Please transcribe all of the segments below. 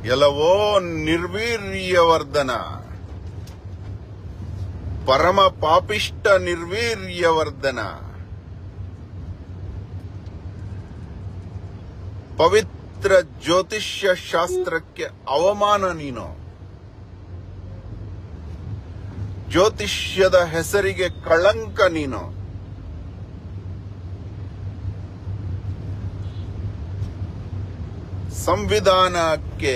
ಎಲ್ಲವೋ ನಿರ್ವೀರ್ಯವರ್ಧನ ಪರಮ ಪಾಪಿಷ್ಟ ನಿರ್ವೀರ್ಯವರ್ಧನ ಪವಿತ್ರ ಜ್ಯೋತಿಷ್ಯ ಶಾಸ್ತ್ರಕ್ಕೆ ಅವಮಾನ ನೀನು ಜ್ಯೋತಿಷ್ಯದ ಹೆಸರಿಗೆ ಕಳಂಕ ನೀನು ಸಂವಿಧಾನಕ್ಕೆ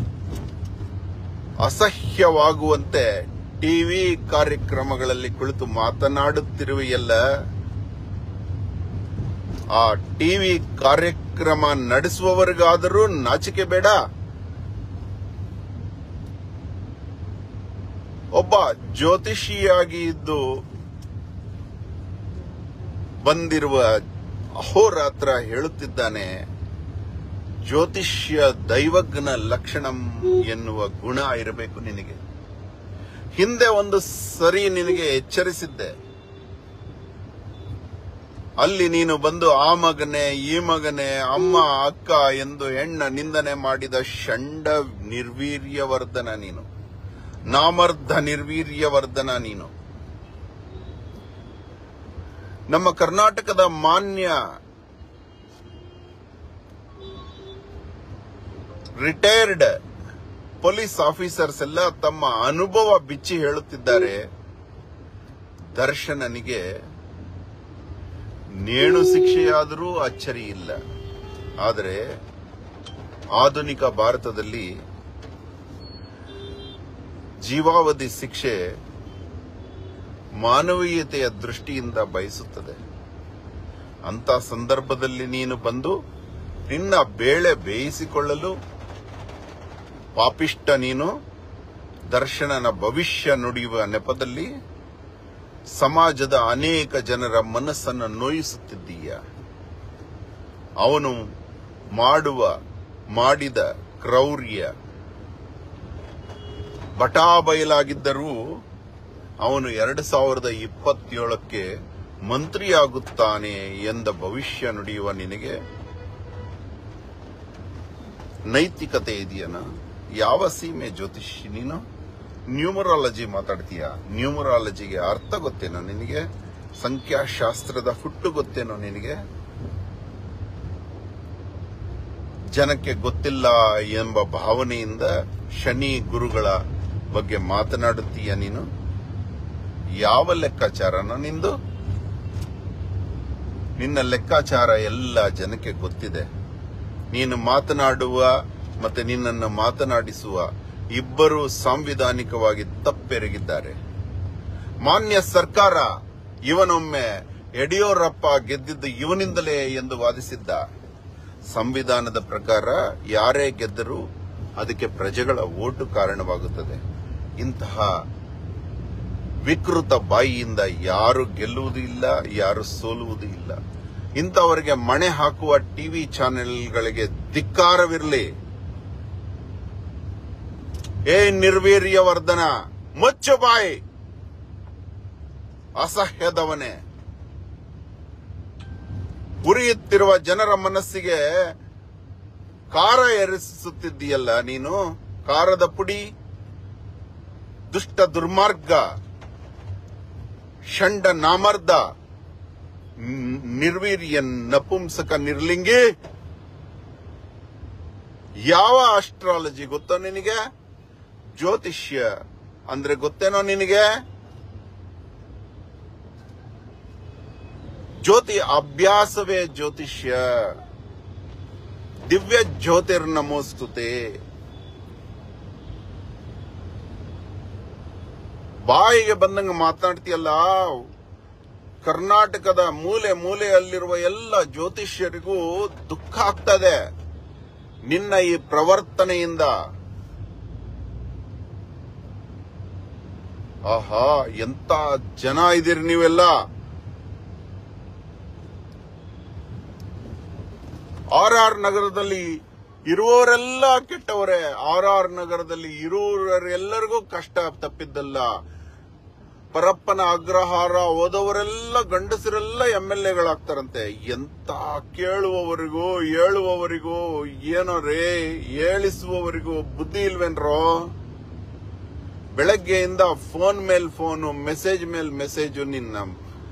ಅಸಹ್ಯವಾಗುವಂತೆ ಟಿವಿ ಕಾರ್ಯಕ್ರಮಗಳಲ್ಲಿ ಕುಳಿತು ಮಾತನಾಡುತ್ತಿರುವೆಯಲ್ಲ ಆ ಟಿವಿ ಕಾರ್ಯಕ್ರಮ ನಡೆಸುವವರಿಗಾದರೂ ನಾಚಿಕೆ ಬೇಡ ಒಬ್ಬ ಜ್ಯೋತಿಷಿಯಾಗಿ ಇದ್ದು ಬಂದಿರುವ ಅಹೋರಾತ್ರ ಹೇಳುತ್ತಿದ್ದಾನೆ ಜ್ಯೋತಿಷ್ಯ ದೈವಜ್ಞ ಲಕ್ಷಣಂ ಎನ್ನುವ ಗುಣ ಇರಬೇಕು ನಿನಗೆ ಹಿಂದೆ ಒಂದು ಸರಿ ನಿನಗೆ ಎಚ್ಚರಿಸಿದ್ದೆ ಅಲ್ಲಿ ನೀನು ಬಂದು ಆ ಮಗನೇ ಈ ಮಗನೇ ಅಮ್ಮ ಅಕ್ಕ ಎಂದು ಹೆಣ್ಣ ನಿಂದನೆ ಮಾಡಿದ ಷಂಡ ನಿರ್ವೀರ್ಯವರ್ಧನ ನೀನು ನಾಮರ್ಧ ನಿರ್ವೀರ್ಯವರ್ಧನ ನೀನು ನಮ್ಮ ಕರ್ನಾಟಕದ ಮಾನ್ಯ ರಿಟೈರ್ಡ್ ಪೊಲೀಸ್ ಆಫೀಸರ್ಸ್ ಎಲ್ಲ ತಮ್ಮ ಅನುಭವ ಬಿಚ್ಚಿ ಹೇಳುತ್ತಿದ್ದಾರೆ ದರ್ಶನನಿಗೆ ನೇಣು ಶಿಕ್ಷೆಯಾದರೂ ಅಚ್ಚರಿ ಇಲ್ಲ ಆದರೆ ಆಧುನಿಕ ಭಾರತದಲ್ಲಿ ಜೀವಾವಧಿ ಶಿಕ್ಷೆ ಮಾನವೀಯತೆಯ ದೃಷ್ಟಿಯಿಂದ ಬಯಸುತ್ತದೆ ಅಂತ ಸಂದರ್ಭದಲ್ಲಿ ನೀನು ಬಂದು ನಿನ್ನ ಬೇಳೆ ಬೇಯಿಸಿಕೊಳ್ಳಲು ಪಾಪಿಷ್ಟ ನೀನು ದರ್ಶನನ ಭವಿಷ್ಯ ನುಡಿಯುವ ನೆಪದಲ್ಲಿ ಸಮಾಜದ ಅನೇಕ ಜನರ ಮನಸ್ಸನ್ನು ನೋಯಿಸುತ್ತಿದ್ದೀಯ ಅವನು ಮಾಡುವ ಮಾಡಿದ ಕ್ರೌರ್ಯ ಬಟಾಬಯಲಾಗಿದ್ದರೂ ಅವನು ಎರಡು ಸಾವಿರದ ಇಪ್ಪತ್ತೇಳಕ್ಕೆ ಮಂತ್ರಿಯಾಗುತ್ತಾನೆ ಎಂದ ಭವಿಷ್ಯ ನುಡಿಯುವ ನಿನಗೆ ನೈತಿಕತೆ ಇದೆಯನ ಯಾವ ಸೀಮೆ ಜ್ಯೋತಿಷಿ ನೀನು ನ್ಯೂಮರಾಲಜಿ ಮಾತಾಡ್ತೀಯ ನ್ಯೂಮರಾಲಜಿಗೆ ಅರ್ಥ ಗೊತ್ತೇನೋ ನಿನಗೆ ಸಂಖ್ಯಾಶಾಸ್ತ್ರದ ಹುಟ್ಟು ಗೊತ್ತೇನೋ ನಿನಗೆ ಜನಕ್ಕೆ ಗೊತ್ತಿಲ್ಲ ಎಂಬ ಭಾವನೆಯಿಂದ ಶನಿ ಗುರುಗಳ ಬಗ್ಗೆ ಮಾತನಾಡುತ್ತೀಯ ನೀನು ಯಾವ ಲೆಕ್ಕಾಚಾರನ ನಿಂದು ನಿನ್ನ ಲೆಕ್ಕಾಚಾರ ಎಲ್ಲ ಜನಕ್ಕೆ ಗೊತ್ತಿದೆ ನೀನು ಮಾತನಾಡುವ ಮತ್ತೆ ನಿನ್ನನ್ನು ಮಾತನಾಡಿಸುವ ಇಬ್ಬರು ಸಾಂವಿಧಾನಿಕವಾಗಿ ತಪ್ಪೆರಗಿದ್ದಾರೆ ಮಾನ್ಯ ಸರ್ಕಾರ ಇವನೊಮ್ಮೆ ಯಡಿಯೂರಪ್ಪ ಗೆದ್ದಿದ್ದು ಇವನಿಂದಲೇ ಎಂದು ವಾದಿಸಿದ್ದ ಸಂವಿಧಾನದ ಪ್ರಕಾರ ಯಾರೇ ಗೆದ್ದರೂ ಅದಕ್ಕೆ ಪ್ರಜೆಗಳ ಓಟು ಕಾರಣವಾಗುತ್ತದೆ ಇಂತಹ ವಿಕೃತ ಬಾಯಿಯಿಂದ ಯಾರು ಗೆಲ್ಲುವುದೂ ಇಲ್ಲ ಯಾರು ಸೋಲುವುದೂ ಇಲ್ಲ ಇಂಥವರಿಗೆ ಮಣೆ ಹಾಕುವ ಟಿವಿ ಚಾನೆಲ್ಗಳಿಗೆ ಧಿಕ್ಕಾರವಿರಲಿ ಏ ನಿರ್ವೀರ್ಯವರ್ಧನ ಮುಚ್ಚು ಬಾಯಿ ಅಸಹ್ಯದವನೇ ಉರಿಯುತ್ತಿರುವ ಜನರ ಮನಸ್ಸಿಗೆ ಕಾರ ಎರಗಿಸುತ್ತಿದ್ದೀಯಲ್ಲ ನೀನು ಕಾರದ ಪುಡಿ ದುಷ್ಟ ದುರ್ಮಾರ್ಗ ಷಂಡ ನಾಮರ್ದ ನ್- ನಿರ್ವೀರ್ಯ ನಪುಂಸಕ ನಿರ್ಲಿಂಗಿ ಯಾವ ಅಸ್ಟ್ರಾಲಜಿ ಗೊತ್ತೋ ನಿನಗೆ ಜ್ಯೋತಿಷ್ಯ ಅಂದ್ರೆ ಗೊತ್ತೇನೋ ನಿನಗೆ ಜ್ಯೋತಿ ಅಭ್ಯಾಸವೇ ಜ್ಯೋತಿಷ್ಯ ದಿವ್ಯ ಜ್ಯೋತಿರ್ನಮೋಸ್ತುತೆ ಬಾಯಿಗೆ ಬಂದಂಗ ಮಾತನಾಡ್ತೀಯಲ್ಲ ಕರ್ನಾಟಕದ ಮೂಲೆ ಮೂಲೆಯಲ್ಲಿರುವ ಎಲ್ಲ ಜ್ಯೋತಿಷ್ಯರಿಗೂ ದುಃಖ ಆಗ್ತದೆ ನಿನ್ನ ಈ ಪ್ರವರ್ತನೆಯಿಂದ ಆಹಾ ಎಂತ ಜನ ಇದೀರಿ ನೀವೆಲ್ಲ ಆರ್ ಆರ್ ನಗರದಲ್ಲಿ ಇರುವವರೆಲ್ಲ ಕೆಟ್ಟವರೇ ಆರ್ ಆರ್ ನಗರದಲ್ಲಿ ಇರುವವರೆಲ್ಲರಿಗೂ ಕಷ್ಟ ತಪ್ಪಿದ್ದಲ್ಲ ಪರಪ್ಪನ ಅಗ್ರಹಾರ ಹೋದವರೆಲ್ಲ ಗಂಡಸರೆಲ್ಲ ಎಂ ಎಲ್ ಎಗಳಾಗ್ತಾರಂತೆ ಎಂತ ಕೇಳುವವರಿಗೂ ಹೇಳುವವರಿಗೂ ಏನೋ ರೇ ಹೇಳಿಸುವವರಿಗೂ ಬುದ್ಧಿ ಇಲ್ವೇನ್ರೋ ಬೆಳಗ್ಗೆಯಿಂದ ಫೋನ್ ಮೇಲ್ ಫೋನು ಮೆಸೇಜ್ ಮೇಲ್ ಮೆಸೇಜು ನಿನ್ನ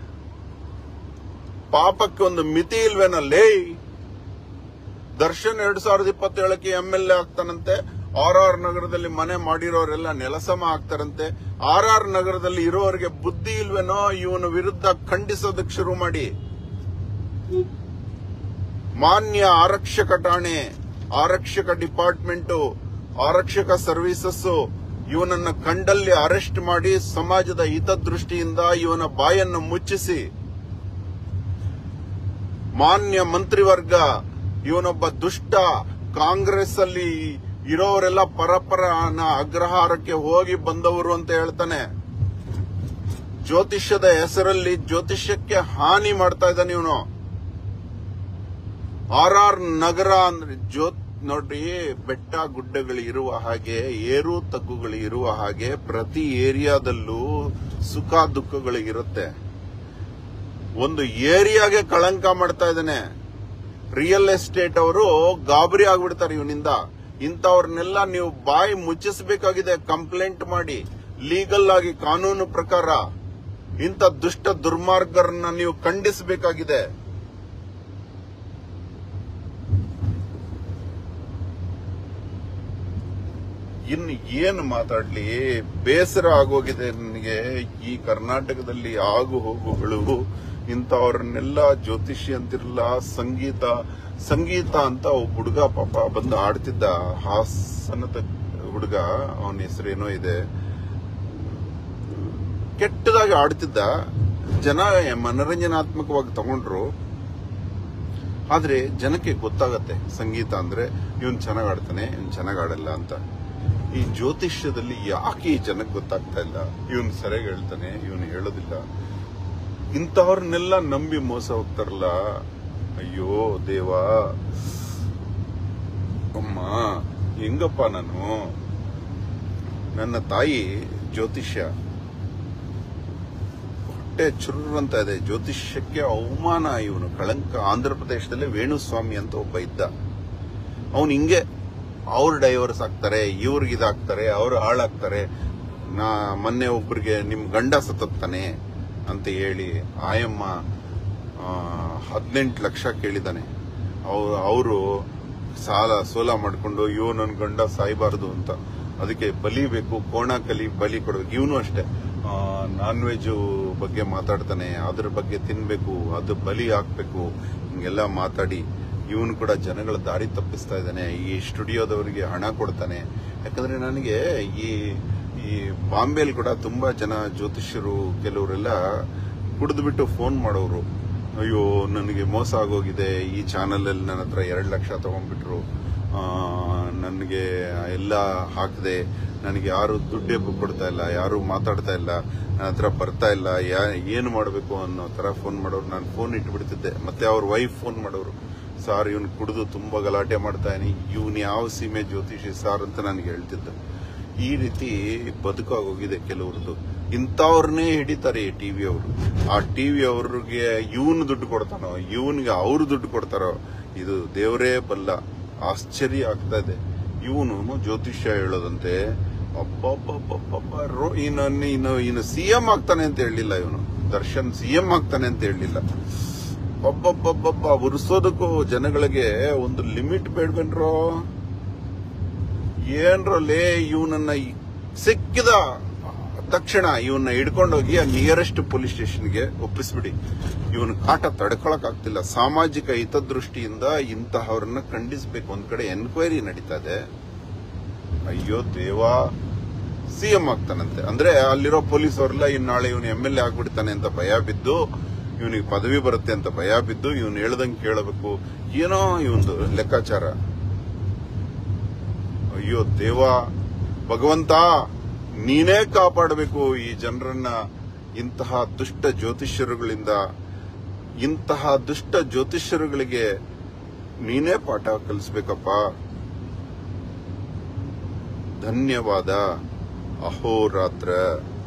ಪಾಪಕ್ಕೆ ಒಂದು ಮಿತಿ ಇಲ್ವೇನಲ್ಲೇ ದರ್ಶನ್ ಎರಡ್ ಸಾವಿರದ ಇಪ್ಪತ್ತೇಳಕ್ಕೆ ಎಂ ಎಲ್ ಎ ಆಗ್ತಾನಂತೆ ಆರ್ ಆರ್ ನಗರದಲ್ಲಿ ಮನೆ ಮಾಡಿರೋರೆಲ್ಲ ನೆಲಸಮ ಆಗ್ತಾರಂತೆ ಆರ್ ಆರ್ ನಗರದಲ್ಲಿ ಇರೋರಿಗೆ ಬುದ್ಧಿ ಇಲ್ವೇನೋ ಇವನ ವಿರುದ್ಧ ಖಂಡಿಸೋದಕ್ಕೆ ಶುರು ಮಾಡಿ ಮಾನ್ಯ ಆರಕ್ಷಕ ಠಾಣೆ ಆರಕ್ಷಕ ಡಿಪಾರ್ಟ್ಮೆಂಟ್ ಆರಕ್ಷಕ ಸರ್ವೀಸಸ್ ಇವನನ್ನ ಕಂಡಲ್ಲಿ ಅರೆಸ್ಟ್ ಮಾಡಿ ಸಮಾಜದ ಹಿತದೃಷ್ಟಿಯಿಂದ ಇವನ ಬಾಯನ್ನು ಮುಚ್ಚಿಸಿ ಮಾನ್ಯ ಮಂತ್ರಿವರ್ಗ ಇವನೊಬ್ಬ ದುಷ್ಟ ಕಾಂಗ್ರೆಸ್ ಅಲ್ಲಿ ಇರೋರೆಲ್ಲ ಪರಪರನ ಅಗ್ರಹಾರಕ್ಕೆ ಹೋಗಿ ಬಂದವರು ಅಂತ ಹೇಳ್ತಾನೆ ಜ್ಯೋತಿಷ್ಯದ ಹೆಸರಲ್ಲಿ ಜ್ಯೋತಿಷ್ಯಕ್ಕೆ ಹಾನಿ ಮಾಡ್ತಾ ಇದ್ದಾನೆ ಇವನು ಆರ್ ಆರ್ ನಗರ ಅಂದ್ರೆ ಜ್ಯೋತ್ ನೋಡ್ರಿ ಬೆಟ್ಟ ಗುಡ್ಡಗಳು ಇರುವ ಹಾಗೆ ಏರು ತಗ್ಗುಗಳು ಇರುವ ಹಾಗೆ ಪ್ರತಿ ಏರಿಯಾದಲ್ಲೂ ಸುಖ ದುಃಖಗಳು ಇರುತ್ತೆ ಒಂದು ಏರಿಯಾಗೆ ಕಳಂಕ ಮಾಡ್ತಾ ಇದ್ದಾನೆ ರಿಯಲ್ ಎಸ್ಟೇಟ್ ಅವರು ಗಾಬರಿ ಆಗ್ಬಿಡ್ತಾರೆ ಇವನಿಂದ ಇಂಥವ್ರನ್ನೆಲ್ಲ ನೀವು ಬಾಯಿ ಮುಚ್ಚಿಸಬೇಕಾಗಿದೆ ಕಂಪ್ಲೇಂಟ್ ಮಾಡಿ ಲೀಗಲ್ ಆಗಿ ಕಾನೂನು ಪ್ರಕಾರ ಇಂಥ ದುಷ್ಟ ದುರ್ಮಾರ್ಗರನ್ನ ನೀವು ಖಂಡಿಸಬೇಕಾಗಿದೆ ಇನ್ನು ಏನು ಮಾತಾಡ್ಲಿ ಬೇಸರ ಆಗೋಗಿದೆ ನನಗೆ ಈ ಕರ್ನಾಟಕದಲ್ಲಿ ಆಗು ಹೋಗುಗಳು ಇಂಥವ್ರನ್ನೆಲ್ಲ ಜ್ಯೋತಿಷಿ ಅಂತಿರಲ್ಲ ಸಂಗೀತ ಸಂಗೀತ ಅಂತ ಒಬ್ಬ ಹುಡುಗ ಪಾಪ ಬಂದು ಆಡ್ತಿದ್ದ ಹಾಸನದ ಹುಡುಗ ಅವನ ಹೆಸರೇನೋ ಇದೆ ಕೆಟ್ಟದಾಗಿ ಆಡ್ತಿದ್ದ ಜನ ಮನರಂಜನಾತ್ಮಕವಾಗಿ ತಗೊಂಡ್ರು ಆದ್ರೆ ಜನಕ್ಕೆ ಗೊತ್ತಾಗತ್ತೆ ಸಂಗೀತ ಅಂದ್ರೆ ಇವನ್ ಚೆನ್ನಾಗ್ ಆಡ್ತಾನೆ ಇವನ್ ಚೆನ್ನಾಗ್ ಆಡಲ್ಲ ಅಂತ ಈ ಜ್ಯೋತಿಷ್ಯದಲ್ಲಿ ಯಾಕೆ ಈ ಜನಕ್ಕೆ ಗೊತ್ತಾಗ್ತಾ ಇಲ್ಲ ಇವನ್ ಸರಿಯಾಗಿ ಹೇಳ್ತಾನೆ ಇವನು ಹೇಳೋದಿಲ್ಲ ಇಂಥವ್ರನ್ನೆಲ್ಲ ನಂಬಿ ಮೋಸ ಹೋಗ್ತಾರಲ್ಲ ಅಯ್ಯೋ ದೇವಾ ಅಮ್ಮ ಹೆಂಗಪ್ಪ ನಾನು ನನ್ನ ತಾಯಿ ಜ್ಯೋತಿಷ್ಯ ಹೊಟ್ಟೆ ಚುರ್ರ್ ಅಂತ ಇದೆ ಜ್ಯೋತಿಷ್ಯಕ್ಕೆ ಅವಮಾನ ಇವನು ಕಳಂಕ ಆಂಧ್ರ ಪ್ರದೇಶದಲ್ಲಿ ವೇಣುಸ್ವಾಮಿ ಅಂತ ಒಬ್ಬ ಇದ್ದ ಅವನು ಹಿಂಗೆ ಅವ್ರು ಡೈವರ್ಸ್ ಆಗ್ತಾರೆ ಇವ್ರಿಗೆ ಇದಾಗ್ತಾರೆ ಅವ್ರು ಹಾಳಾಗ್ತಾರೆ ನಾ ಮೊನ್ನೆ ಒಬ್ರಿಗೆ ನಿಮ್ ಗಂಡ ಸತ್ತತ್ತಾನೆ ಅಂತ ಹೇಳಿ ಆಯಮ್ಮ ಹದಿನೆಂಟು ಲಕ್ಷ ಕೇಳಿದಾನೆ ಅವರು ಸಾಲ ಸೋಲ ಮಾಡ್ಕೊಂಡು ಇವ್ ನನ್ ಗಂಡ ಸಾಯ್ಬಾರ್ದು ಅಂತ ಅದಕ್ಕೆ ಬಲಿ ಬೇಕು ಕೋಣ ಕಲಿ ಬಲಿ ಕೊಡ್ಬೇಕು ಇವನು ಅಷ್ಟೇ ನಾನ್ ವೆಜ್ ಬಗ್ಗೆ ಮಾತಾಡ್ತಾನೆ ಅದ್ರ ಬಗ್ಗೆ ತಿನ್ಬೇಕು ಅದು ಬಲಿ ಹಾಕ್ಬೇಕು ಹಿಂಗೆಲ್ಲ ಮಾತಾಡಿ ಇವನು ಕೂಡ ಜನಗಳ ದಾರಿ ತಪ್ಪಿಸ್ತಾ ಇದ್ದಾನೆ ಈ ಸ್ಟುಡಿಯೋದವರಿಗೆ ಹಣ ಕೊಡ್ತಾನೆ ಯಾಕಂದ್ರೆ ನನಗೆ ಈ ಈ ಬಾಂಬೆಲ್ ಕೂಡ ತುಂಬಾ ಜನ ಜ್ಯೋತಿಷ್ಯರು ಕೆಲವರೆಲ್ಲ ಕುಡಿದ್ಬಿಟ್ಟು ಫೋನ್ ಮಾಡೋರು ಅಯ್ಯೋ ನನಗೆ ಮೋಸ ಆಗೋಗಿದೆ ಈ ಚಾನಲ್ ಅಲ್ಲಿ ನನ್ನ ಹತ್ರ ಎರಡು ಲಕ್ಷ ತಗೊಂಡ್ಬಿಟ್ರು ಆ, ನನಗೆ ಎಲ್ಲ ಹಾಕಿದೆ ನನಗೆ ಯಾರು ದುಡ್ಡೇ ಕೊಡ್ತಾ ಇಲ್ಲ ಯಾರು ಮಾತಾಡ್ತಾ ಇಲ್ಲ ನನ್ನ ಹತ್ರ ಬರ್ತಾ ಇಲ್ಲ ಯಾ ಏನು ಮಾಡಬೇಕು ಅನ್ನೋ ತರ ಫೋನ್ ಮಾಡೋರು ನಾನು ಫೋನ್ ಇಟ್ಬಿಡ್ತಿದ್ದೆ ಮತ್ತೆ ಅವ್ರ ವೈಫ್ ಫೋನ್ ಮಾಡೋರು ಸಾರ್ ಇವನು ಕುಡಿದು ತುಂಬಾ ಗಲಾಟೆ ಮಾಡ್ತಾನೆ ಇವನು ಯಾವ ಸೀಮೆ ಜ್ಯೋತಿಷಿ ಸಾರ್ ಅಂತ ನನಗೆ ಹೇಳ್ತಿದ್ದ ಈ ರೀತಿ ಬದುಕಾಗೋಗಿದೆ ಕೆಲವ್ರದ್ದು ಇಂಥವ್ರನ್ನೇ ಹಿಡಿತಾರೆ ಈ ಟಿವಿ ಅವರು ಆ ಟಿವಿ ಅವ್ರಿಗೆ ಇವನು ದುಡ್ಡು ಕೊಡ್ತಾನೋ ಇವನ್ಗೆ ಅವ್ರು ದುಡ್ಡು ಕೊಡ್ತಾರೋ ಇದು ದೇವರೇ ಬಲ್ಲ ಆಶ್ಚರ್ಯ ಆಗ್ತಾ ಇದೆ ಇವನು ಜ್ಯೋತಿಷ್ಯ ಹೇಳೋದಂತೆ ಅಬ್ಬಬ್ಬಬ್ಬಬ್ಬ ರೋ ಇನ್ನು ಇನ್ನು ಇನ್ನು ಸಿಎಂ ಆಗ್ತಾನೆ ಅಂತ ಹೇಳಲಿಲ್ಲ ಇವನು ದರ್ಶನ್ ಸಿಎಂ ಆಗ್ತಾನೆ ಅಂತ ಹೇಳಲಿಲ್ಲ ಒಬ್ಬೊಬ್ಬೊಬ್ಬೊಬ್ಬ ಉರ್ಸೋದಕ್ಕೂ ಜನಗಳಿಗೆ ಒಂದು ಲಿಮಿಟ್ ಬೇಡ್ಬೇನ್ರೋ ಏನ್ರಲ್ಲೇ ಇವನನ್ನ ಸಿಕ್ಕಿದ ತಕ್ಷಣ ಇವನ್ನ ಹಿಡ್ಕೊಂಡೋಗಿ ಆ ನಿಯರೆಸ್ಟ್ ಪೊಲೀಸ್ ಸ್ಟೇಷನ್ಗೆ ಒಪ್ಪಿಸ್ಬಿಡಿ ಇವನ ಕಾಟ ತಡ್ಕೊಳಕ್ ಆಗ್ತಿಲ್ಲ ಸಾಮಾಜಿಕ ಹಿತದೃಷ್ಟಿಯಿಂದ ಇಂತಹವ್ರನ್ನ ಖಂಡಿಸ್ಬೇಕು ಒಂದ್ ಕಡೆ ಎನ್ಕ್ವೈರಿ ನಡೀತಾ ಇದೆ ಅಯ್ಯೋ ದೇವಾ ಸಿಎಂ ಆಗ್ತಾನಂತೆ ಅಂದ್ರೆ ಅಲ್ಲಿರೋ ಪೊಲೀಸ್ ಅವರೆಲ್ಲ ಇನ್ ನಾಳೆ ಇವನು ಎಂ ಎಲ್ ಎ ಆಗ್ಬಿಡ್ತಾನೆ ಅಂತ ಭಯ ಬಿದ್ದು ಇವನಿಗೆ ಪದವಿ ಬರುತ್ತೆ ಅಂತ ಭಯ ಬಿದ್ದು ಇವನು ಹೇಳ್ದಂಗೆ ಕೇಳಬೇಕು ಏನೋ ಇವೊಂದು ಲೆಕ್ಕಾಚಾರ ಅಯ್ಯೋ ದೇವಾ ಭಗವಂತ ನೀನೇ ಕಾಪಾಡಬೇಕು ಈ ಜನರನ್ನ ಇಂತಹ ದುಷ್ಟ ಜ್ಯೋತಿಷ್ಯರುಗಳಿಂದ ಇಂತಹ ದುಷ್ಟ ಜ್ಯೋತಿಷ್ಯರುಗಳಿಗೆ ನೀನೇ ಪಾಠ ಕಲಿಸ್ಬೇಕಪ್ಪ ಧನ್ಯವಾದ ಅಹೋರಾತ್ರ